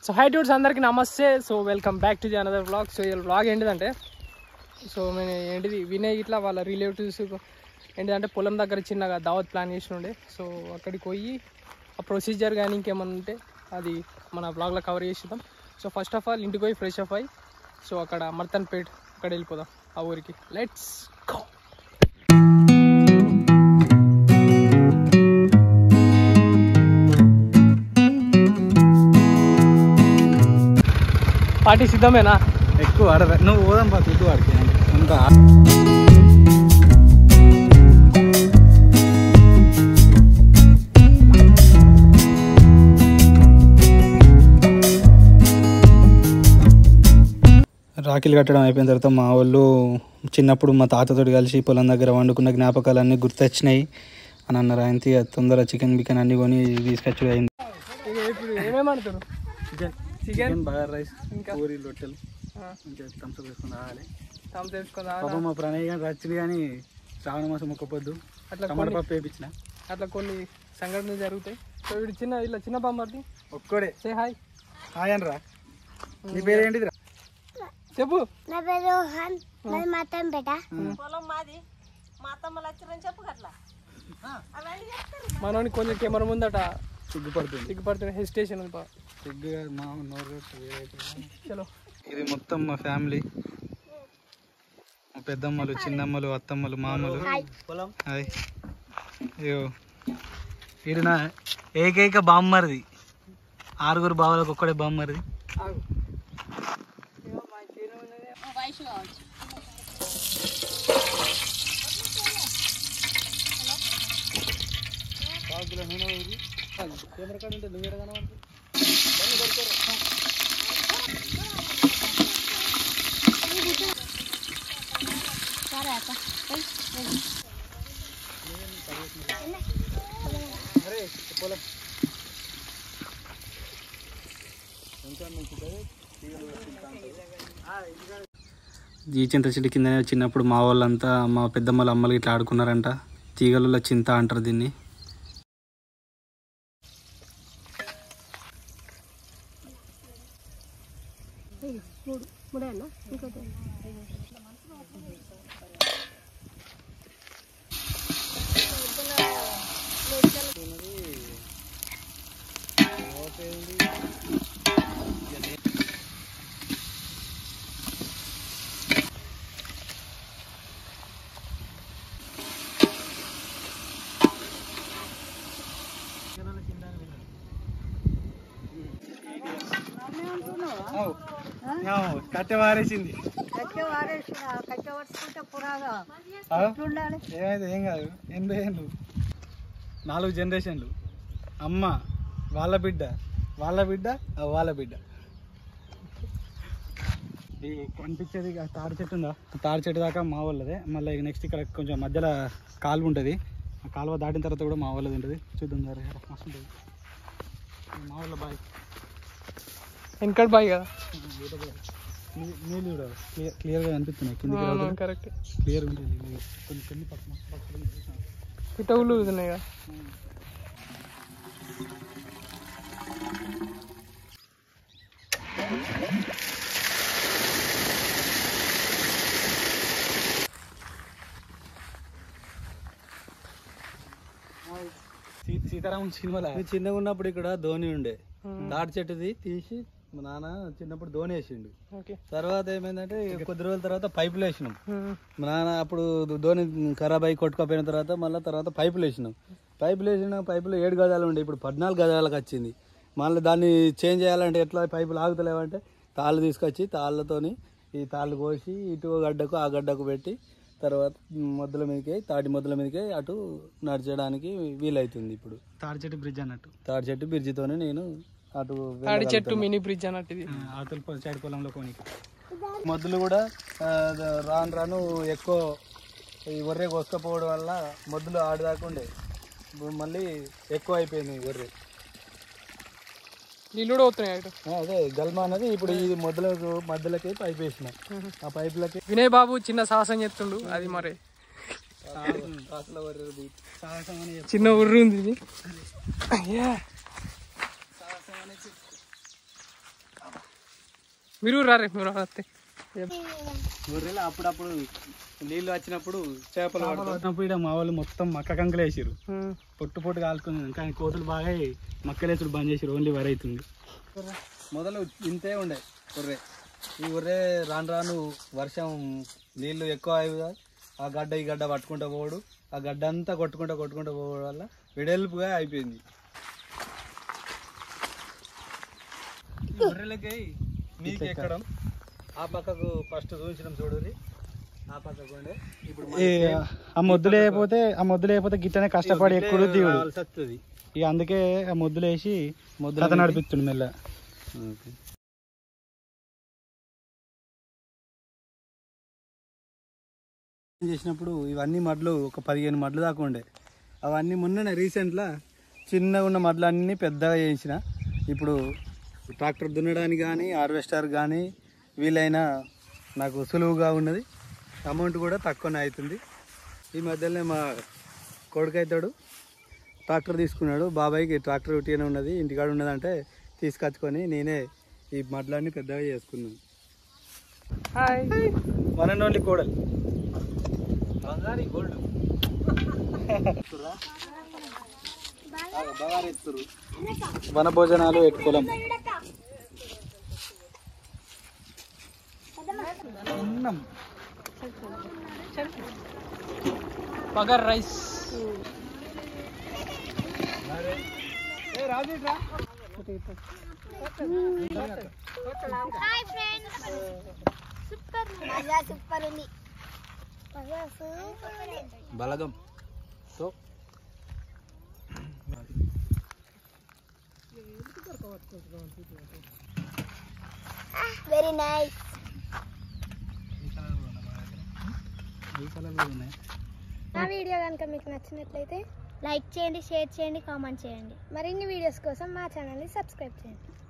So high dudes అందరికీ నమస్తే so welcome back to the another blog so ఈ blog ఏంటిదంటే సో మేము ఏంటిది వినయ్ ఇట్లా వాళ్ళ రిలేటివ్స్ ఏంటిదంటే పొలం దగ్గర చిన్నగా దావత్ ప్లాన్ చేసి ఉండే సో అక్కడికి పోయి ఆ ప్రొసీజర్ కానీ ఇంకేమన్నా ఉంటే అది మన బ్లాగ్లో కవర్ చేసిద్దాం సో ఫస్ట్ ఆఫ్ ఆల్ ఇంటికి పోయి ఫ్రెష్ అప్ అయ్యి సో అక్కడ మర్తన్పేట్ అక్కడ వెళ్ళిపోదాం ఆ ఊరికి లెట్స్ గో పార్టీ సిద్ధమేనా ఎక్కువ ఆడదా నువ్వు పోదాం పా తుట్టు వాడికి అంత రాఖీలు కట్టడం అయిపోయిన తర్వాత మా వాళ్ళు చిన్నప్పుడు మా తాతతో కలిసి పొలం దగ్గర వండుకున్న జ్ఞాపకాలన్నీ గుర్తొచ్చినాయి అని అన్నారు ఆయన తీ- తొందర చికెన్ బికెన్ అన్ని కొని తీసుకొచ్చి అయింది ఇక ఇప్పుడు ఏమేమంటారు చికెన్ చికెన్ బగార్ రైస్ ఇంకా? పూరి రొట్టెలు ఇంకా థమ్స్ అప్ వేసుకుని రావాలి తాము తెలుసుకుందా పాపం మా ప్రణయ్ గారు రచ్చింది కానీ శ్రావణ మాసం మొక్కపోద్దు అట్లా టమాటా కొన్ని పప్పు వేయించిన అట్లా కొన్ని సంఘటనలు జరుగుతాయి సో వీడు చిన్న ఇలా చిన్న బామ్మర్ది ఒక్కడే సే హాయ్ హాయ్ అనరా నీ పేరు ఏంటిదిరా చెప్పు నా పేరు రోహన్ మరి మాత్రం బేట మనోని కొంచెం కెమెరా ముందట సిగ్గుపడుతుంది సిగ్గుపడుతున్న హెసిటేషన్ ఉంది బా- సిగ్గు మా నోరు వేరైతే. చలో ఇది మొత్తం మా ఫ్యామిలీ మా పెద్దమ్మలు చిన్నమ్మలు అత్తమ్మలు మామలు హాయ్ అయ్యో ఇది నా ఏకైక బామ్మరిది ఆరుగురు బావలకు ఒక్కడే బామ్మరిది ఆగు. కెమెరా కార్డు ఉంటే నువ్వు కనబడుతుంది సరే అక్క అరే పొలం ఈ చింత చెట్టు కిందనే చిన్నప్పుడు మా వాళ్ళంతా మా పెద్దమ్మల అమ్మలు ఇట్లా ఆడుకున్నారంట తీగలలో చింత అంటారు దీన్ని మూడు మూడేనా ఇంకోటి కట్టె వారేసింది ఏమైతే ఏం కాదు ఎనభై ఏళ్ళు నాలుగు జనరేషన్లు అమ్మ వాళ్ళ బిడ్డ వాళ్ళ బిడ్డ ఆ వాళ్ళ బిడ్డ ఈ కనిపించేది ఇక తాడి చెట్టు ఉందా ఆ తాడి చెట్టు దాకా మా వాళ్ళదే మళ్ళీ ఇక నెక్స్ట్ ఇక్కడ కొంచెం మధ్యలో కాలువ ఉంటుంది ఆ కాలువ దాటిన తర్వాత కూడా మా వాళ్ళది ఉంటుంది చూద్దాం జర మస్తు ఉంటుంది మా వాళ్ళ బాయ్ వెనకట్ బాయ్ కదా నీ- నీళ్ళు చూడాలి క్లియర్ క్లియర్గా కనిపిస్తున్నాయి కిందికి అవును, రావద్దు. కరెక్ట్ క్లియర్ ఉంటుంది నీళ్ళు. కొన్ని కొన్ని పక్కన పక్కన చూసాను. పిట్టవులు ఉన్నాయి కదా సీ- సీతారామన్ సినిమాలో చిన్నగా ఉన్నప్పుడు ఇక్కడ ధోని ఉండే దాడి చెట్టుది తీసి మా నాన్న చిన్నప్పుడు ధోని వేసిండు ఓకే తర్వాత ఏమైందంటే ఇక కొద్ది రోజుల తర్వాత పైపులు వేసినాం మా నాన్న అప్పుడు ధోని ఖరాబ్ అయ్యి కొట్టుకోపోయిన తర్వాత మళ్ళీ తర్వాత పైపులు వేసినాం పైపులు వేసిన పైపులు ఏడు గజాలు ఉండే ఇప్పుడు పద్నాలుగు గజాలకు వచ్చింది మళ్ళీ దాన్ని చేంజ్ చేయాలంటే ఎట్లా పైపులు ఆగుతలేవంటే తాళ్ళు తీసుకొచ్చి తాళ్ళతోని ఈ తాళ్ళు కోసి ఇటు గడ్డకు ఆ గడ్డకు పెట్టి తర్వాత మొద్దుల మీదకి తాటి మొద్దుల మీదకి అటు నడిచడానికి వీలవుతుంది ఇప్పుడు తాడి చెట్టు బ్రిడ్జ్ అన్నట్టు తాడి చెట్టు బ్రిడ్జితోనే నేను అటు తాడి చెట్టు మినీ బ్రిడ్జ్ అన్నట్టు ఇది అవతల సైడ్ పొలంలో కోనికి మొద్దులు కూడా ఆ, రాను రాను ఎక్కువ ఈ ఒర్రె కోసుకపోవడం వల్ల మొద్దులు ఆడదాకుండే ఇప్పుడు మళ్ళీ ఎక్కువ అయిపోయింది ఈ ఒర్రె నీళ్ళు కూడా పోతున్నాయి అటు ఆ, అదే గల్మా అనేది ఇప్పుడు ఈ మొద్దులకు మధ్యలోకి పైప్ వేసిన ఆ పైపులకి వినయ్ బాబు చిన్న సాహసం చెప్తుండు అది మరి అసలు ఒర్రెది సాహసం అని చెప్పి చిన్న ఉర్రు ఉంది ఇది అయ్యా మీరు రారే మీరు వస్తే గొర్రెలు అప్పుడప్పుడు నీళ్ళు వచ్చినప్పుడు చేపలు పడుతున్నప్పుడు ఇక్కడ మా వాళ్ళు మొత్తం మక్క కంకలు వేసారు పొట్టు పొట్టు కాలుకుంది కానీ కోతులు బాగా మక్కలేసుడు బంద్ చేసారు ఓన్లీ వరి అవుతుంది మొదలు ఇంతే ఉండే గొర్రె ఈ గొర్రె రాను రాను వర్షం నీళ్లు ఎక్కువ అయ్యి ఆ గడ్డ ఈ గడ్డ పట్టుకుంటూ పోవడు ఆ గడ్డ అంతా కొట్టుకుంటూ కొట్టుకుంటూ పోవడం వల్ల వెడల్పుగా అయిపోయింది గొర్రెలకి మీకు ఎక్కడం ఆ పక్కకు ఫస్ట్ చూపించడం చూడురి ఆ పక్కకు ఉండే ఇప్పుడు ఆ మొద్దు లేకపోతే ఆ మొద్దు లేకపోతే గిట్టనే కష్టపడి ఎక్కువ దిగుడు రావాల్సి వస్తుంది ఇక అందుకే ఆ మొద్దులు వేసి మొద్దులు కథ నడిపిస్తుంది మెల్ల ఓకే చేసినప్పుడు ఇవన్నీ మడ్లు ఒక పదిహేను మడ్లు దాకా ఉండే అవన్నీ మొన్ననే రీసెంట్లా చిన్నగా ఉన్న మడ్లు అన్నీ పెద్దగా చేసిన ఇప్పుడు ట్రాక్టర్ దున్నడానికి కానీ హార్వెస్టర్ కానీ వీలైన నాకు సులువుగా ఉన్నది అమౌంట్ కూడా తక్కువనే అవుతుంది ఈ మధ్యలోనే మా కొడుకు అవుతాడు ట్రాక్టర్ తీసుకున్నాడు బాబాయ్కి ట్రాక్టర్ ఉట్టిగానే ఉన్నది ఇంటికాడ ఉన్నదంటే తీసుకొచ్చుకొని నేనే ఈ మడ్లన్నీ పెద్దగా చేసుకున్నాను హాయ్ వన్ అండ్ ఓన్లీ కోడలు బంగారీ గోల్డ్ బంగారు ఎత్తురు వన భోజనాలు ఎటు పొలం bagara rice hi friends super మజా సూపర్ ఉంది మజా సూపర్ ఉంది బలగం సో వెరీ నైస్ నా వీడియో కనుక మీకు నచ్చినట్లయితే లైక్ చేయండి షేర్ చేయండి కామెంట్ చేయండి మరిన్ని వీడియోస్ కోసం మా ఛానల్ని సబ్స్క్రైబ్ చేయండి